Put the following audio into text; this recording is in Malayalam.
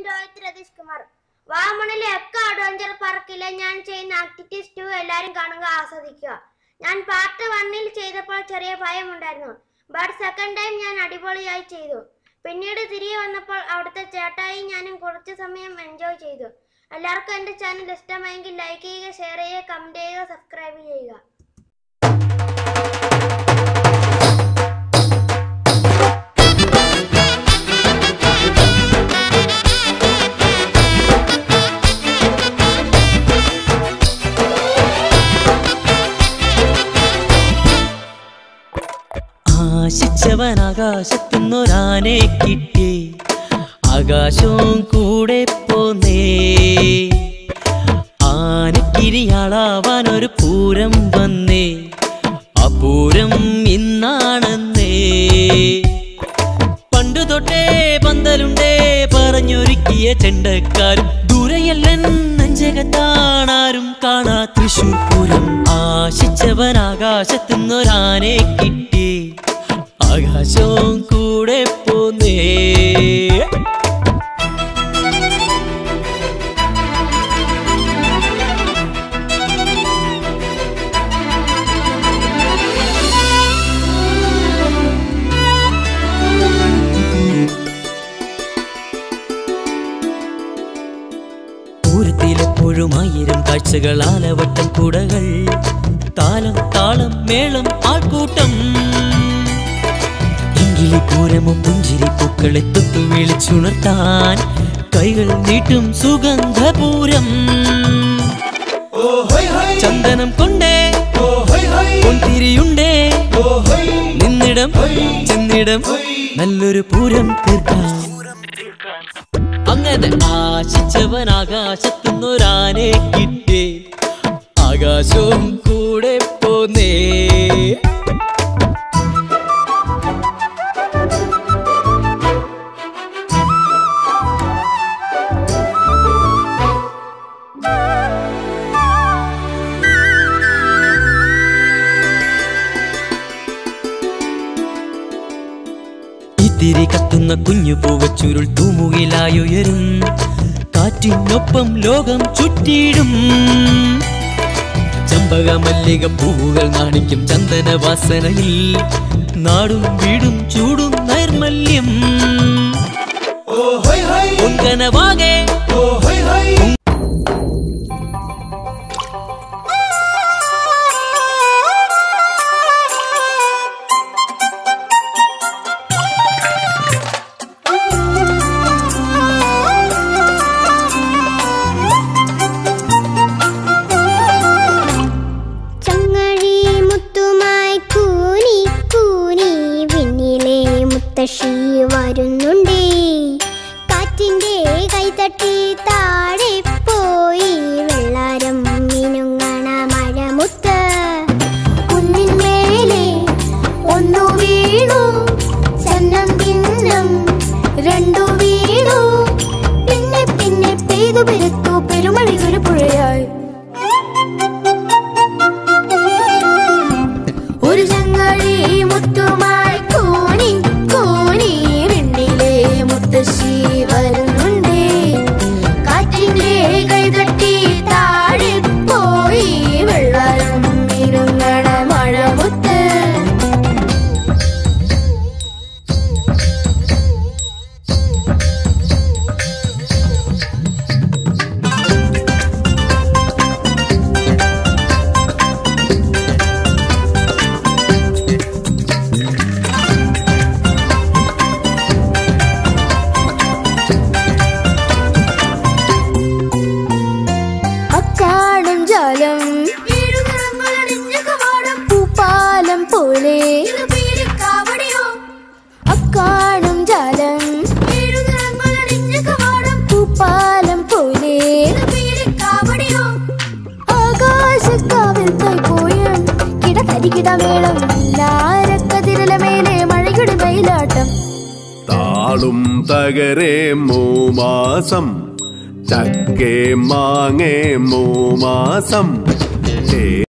രോഹിത് രതീഷ് കുമാർ വാമണിലെ എക്ക അഡ്വഞ്ചർ പാർക്കിലെ ഞാൻ ചെയ്യുന്ന ആക്ടിവിറ്റീസ് ടു എല്ലാവരും കാണുക ആസ്വദിക്കുക ഞാൻ പാർട്ട് വണ്ണിൽ ചെയ്തപ്പോൾ ചെറിയ ഭയമുണ്ടായിരുന്നു ബട്ട് സെക്കൻഡ് ടൈം ഞാൻ അടിപൊളിയായി ചെയ്തു പിന്നീട് തിരികെ വന്നപ്പോൾ അവിടുത്തെ ചേട്ടായി ഞാനും കുറച്ച് സമയം എൻജോയ് ചെയ്തു എല്ലാവർക്കും എൻ്റെ ചാനൽ ഇഷ്ടമായെങ്കിൽ ലൈക്ക് ചെയ്യുക ഷെയർ ചെയ്യുക കമൻറ്റ് ചെയ്യുക സബ്സ്ക്രൈബ് ചെയ്യുക ആശിച്ചവൻ ആകാശത്തുനിന്നൊരാനെ കിട്ടി ആകാശവും കൂടെ പോന്നേ ആനക്കിരിയാളാവാൻ ഒരു പൂരം വന്നേ ആ പൂരം ഇന്നാണെന്നേ പണ്ടു തൊട്ടേ പന്തലുണ്ടേ പറഞ്ഞൊരുക്കിയ ചെണ്ടക്കാരും ദൂരയല്ലൻ നെഞ്ചകത്താണാരും കാണാ തൃശൂർ പൂരം ആശിച്ചവൻ ആകാശത്തുനിന്നൊരാനെ കിട്ടി ആകാശവും കൂടെ പോന്നേ പൂരത്തിലെപ്പോഴും ആയിരം കാഴ്ചകൾ ആലവട്ടം കൂടകൾ താലം താളം മേളം ആൾക്കൂട്ടം എങ്കിലി പൂരമും പുഞ്ചിരി പൂക്കളെ തൊട്ടു വിളിച്ചുണർത്താൻ കൈകൾ നീട്ടും സുഗന്ധപൂരം ചന്ദനം കൊണ്ടേ പൊൻതിരിയുണ്ടേ നിന്നിടം ചെന്നിടം നല്ലൊരു പൂരം തീർക്കാം അങ്ങനെ ആശിച്ചവൻ ആകാശത്തുനിന്നൊരാനെ കിട്ടി ആകാശവും കൂടെ പോന്നേ ഇത്തിരി കത്തുന്ന കുഞ്ഞു പൂവച്ചുരുൾ തൂമുകിലായുയരും കാറ്റിനൊപ്പം ലോകം ചുറ്റിയിടും ചമ്പക മല്ലിക പൂവുകൾ നാണിക്കും ചന്ദന വാസനയിൽ നാടും വീടും ചൂടും നൈർമല്യം പൊൻകനവാകെ ചങ്ങഴി മുത്തുമായി കൂനി കൂനി വിണ്ണിലെ മുത്തശ്ശി വരുന്നുണ്ടേ കാറ്റിന്റെ കൈതട്ടി താഴെ പോയി വെള്ളാരം മിനുങ്ങണ മഴമുത്ത് കുന്നിന്മേലെ ഒന്നു വീണു ചന്നം പിന്നം രണ്ടു വീണു പിന്നെ പിന്നെ പെയ്തു പെരുത്തു പെരുമഴ ഒരു പുഴയായി ഒരു ചങ്ങഴി മുത്തുമായി കോണി കോണി വെണ്ണിലെ മുത്തശ്ശി വരുന്നുണ്ടേ കാറ്റിന്റെ കൈതട്ടി താഴെ പോയി വെള്ളം ഇരുങ്ങണ മഴമുത്ത് അക്കാടും ജലം പൂപ്പാലം പോലെ അക്കാടും ജലം പൂപ്പാലം പോലെ ആകാശക്കാവിൽ പോയും കിടക്കരികിട മേളം ലാരക്കതിരല മേലെ മഴയുടെ മയിലാട്ടം താളും തകരേ മൂമാസം ചക്കേ മാങ്ങേ മൂമാസം